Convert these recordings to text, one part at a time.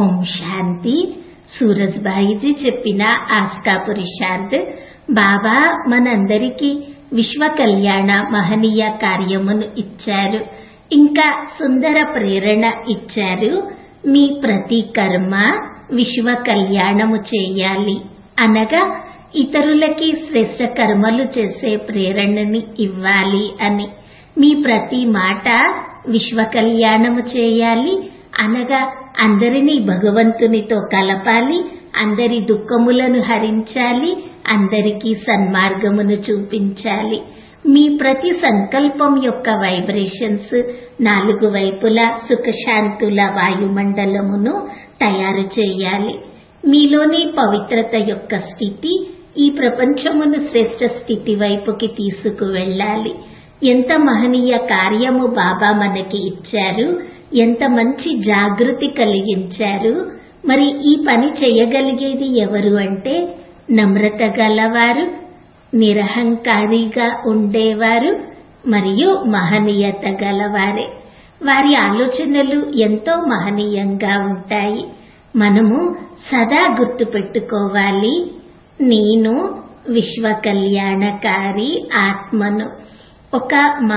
ఓం శాంతి సూరజ్బాయిజీ చెప్పిన ఆస్కా పురుషార్థ్ బాబా మనందరికీ విశ్వ కళ్యాణ మహనీయ కార్యమును ఇచ్చారు ఇంకా సుందర ప్రేరణ ఇచ్చారు మీ ప్రతి కర్మ విశ్వ కళ్యాణము చేయాలి అనగా ఇతరులకి శ్రేష్ట కర్మలు చేసే ప్రేరణని ఇవ్వాలి అని మీ ప్రతి మాట విశ్వ కళ్యాణము చేయాలి అనగా అందరినీ భగవంతునితో కలపాలి అందరి దుఃఖములను హరించాలి అందరికీ సన్మార్గమును చూపించాలి మీ ప్రతి సంకల్పం యొక్క వైబ్రేషన్స్ నాలుగు వైపులా సుఖశాంతుల వాయుమండలమును తయారు చేయాలి మీలోని పవిత్రత యొక్క స్థితి ఈ ప్రపంచమును శ్రేష్ట స్థితి వైపుకి తీసుకువెళ్ళాలి ఎంత మహనీయ కార్యము బాబా మనకి ఇచ్చారు ఎంత మంచి జాగృతి కలిగించారు మరి ఈ పని చేయగలిగేది ఎవరు అంటే నమ్రత గలవారు నిరహంకారిగా ఉండేవారు మరియు మహనీయత గలవారే వారి ఆలోచనలు ఎంతో మహనీయంగా ఉంటాయి మనము సదా గుర్తుపెట్టుకోవాలి నేను విశ్వ కళ్యాణకారి ఆత్మను ఒక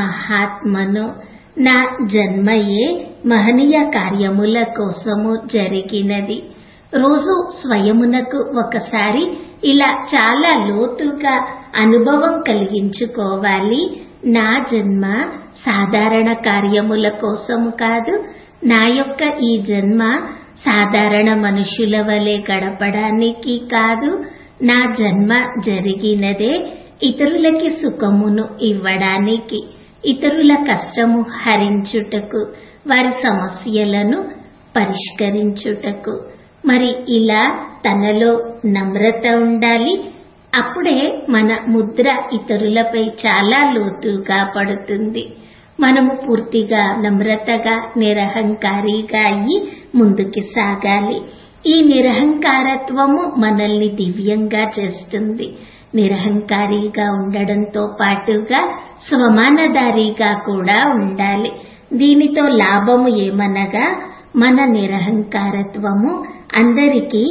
మహాత్మను నా జన్మయే మహనీయ కార్యముల కోసము జరిగినది రోజు స్వయమునకు ఒకసారి ఇలా చాలా లోతుగా అనుభవం కలిగించుకోవాలి నా జన్మ సాధారణ కార్యముల కోసము కాదు నా యొక్క ఈ జన్మ సాధారణ మనుషుల వలె గడపడానికి కాదు నా జన్మ జరిగినదే ఇతరులకి సుఖమును ఇవ్వడానికి ఇతరుల కష్టము హరించుటకు వారి సమస్యలను పరిష్కరించుటకు మరి ఇలా తనలో నమ్రత ఉండాలి అప్పుడే మన ముద్ర ఇతరులపై చాలా లోతుగా పడుతుంది మనము పూర్తిగా నమ్రతగా నిరహంకారిగా అయ్యి ముందుకి సాగాలి ఈ నిరహంకారత్వము మనల్ని దివ్యంగా చేస్తుంది నిరహంకారిగా ఉండడంతో పాటుగా స్వమానదారిగా కూడా ఉండాలి దీనితో లాభము ఏమనగా మన నిరహంకారత్వము అందరికీ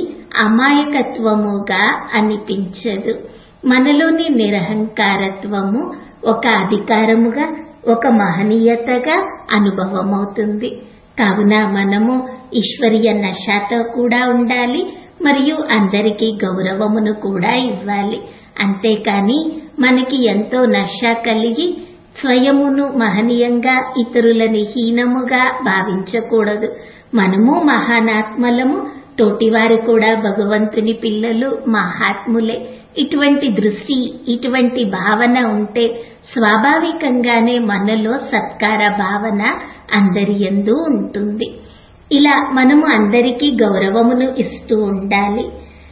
అమాయకత్వముగా అనిపించదు మనలోని నిరహంకారత్వము ఒక అధికారముగా ఒక మహనీయతగా అనుభవమవుతుంది కావున మనము ఈశ్వరీయ నశాతో కూడా ఉండాలి మరియు అందరికీ గౌరవమును కూడా ఇవ్వాలి అంతేకాని మనకి ఎంతో నష కలిగి స్వయమును మహనీయంగా ఇతరులని హీనముగా భావించకూడదు మనము మహానాత్మలము తోటివారు కూడా భగవంతుని పిల్లలు మహాత్ములే ఇటువంటి దృష్టి ఇటువంటి భావన ఉంటే స్వాభావికంగానే మనలో సత్కార భావన అందరి ఎందు ఉంటుంది ఇలా మనము అందరికీ గౌరవమును ఇస్తూ ఉండాలి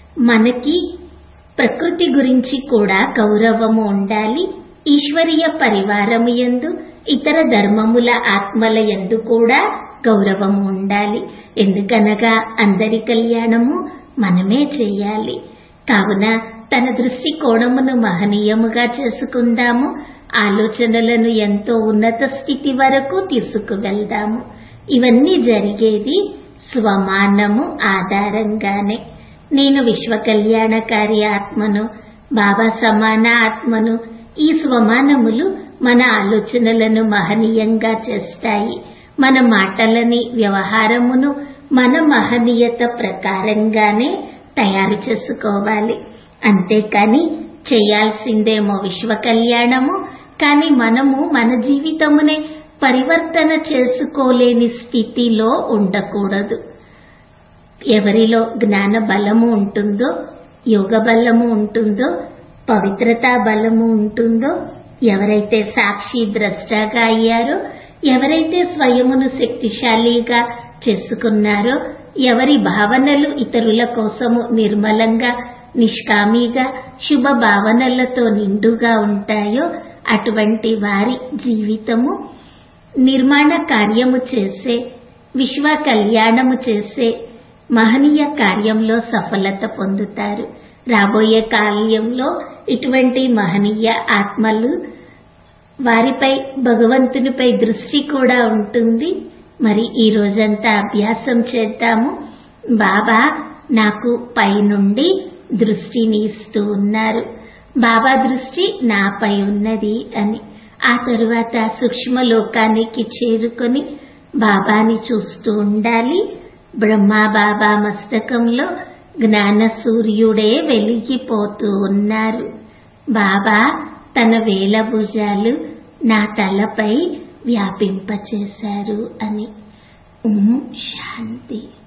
మనకి ప్రకృతి గురించి కూడా గౌరవము ఉండాలి ఈశ్వరీయ పరివారము ఎందు ఇతర ధర్మముల ఆత్మల ఎందు కూడా గౌరవము ఉండాలి ఎందుకనగా అందరి కళ్యాణము మనమే చేయాలి కావున తన దృష్టికోణమును మహనీయముగా చేసుకుందాము ఆలోచనలను ఎంతో ఉన్నత స్థితి వరకు తీసుకువెళ్దాము ఇవన్నీ జరిగేది స్వమానము ఆధారంగానే నేను విశ్వ కళ్యాణకారి ఆత్మను బాబా సమాన ఆత్మను ఈ స్వమానములు మన ఆలోచనలను మహనీయంగా చేస్తాయి మన మాటలని వ్యవహారమును మన మహనీయత ప్రకారంగానే తయారు చేసుకోవాలి అంతేకాని చేయాల్సిందేమో విశ్వ కళ్యాణము కానీ మనము మన జీవితమునే పరివర్తన చేసుకోలేని స్థితిలో ఉండకూడదు ఎవరిలో జ్ఞాన బలము ఉంటుందో యోగ బలము ఉంటుందో పవిత్రతా బలము ఉంటుందో ఎవరైతే సాక్షి ద్రష్టగా అయ్యారో ఎవరైతే స్వయమును శక్తిశాలిగా చేసుకున్నారో ఎవరి భావనలు ఇతరుల కోసము నిర్మలంగా నిష్కామిగా శుభ భావనలతో నిండుగా ఉంటాయో అటువంటి వారి జీవితము నిర్మాణ కార్యము చేసే విశ్వ కళ్యాణము చేసే మహనీయ కార్యంలో సఫలత పొందుతారు రాబోయే కాలంలో ఇటువంటి మహనీయ ఆత్మలు వారిపై భగవంతునిపై దృష్టి కూడా ఉంటుంది మరి ఈ రోజంతా అభ్యాసం చేద్దాము బాబా నాకు పైనుండి దృష్టిని ఇస్తూ ఉన్నారు బాబా దృష్టి నాపై ఉన్నది అని ఆ తరువాత సూక్ష్మ లోకానికి చేరుకొని బాబాని చూస్తూ ఉండాలి బ్రహ్మా బాబా మస్తకంలో జ్ఞాన సూర్యుడే వెలిగిపోతూ ఉన్నారు బాబా తన వేల భుజాలు నా తలపై వ్యాపింపచేశారు అని ఓం శాంతి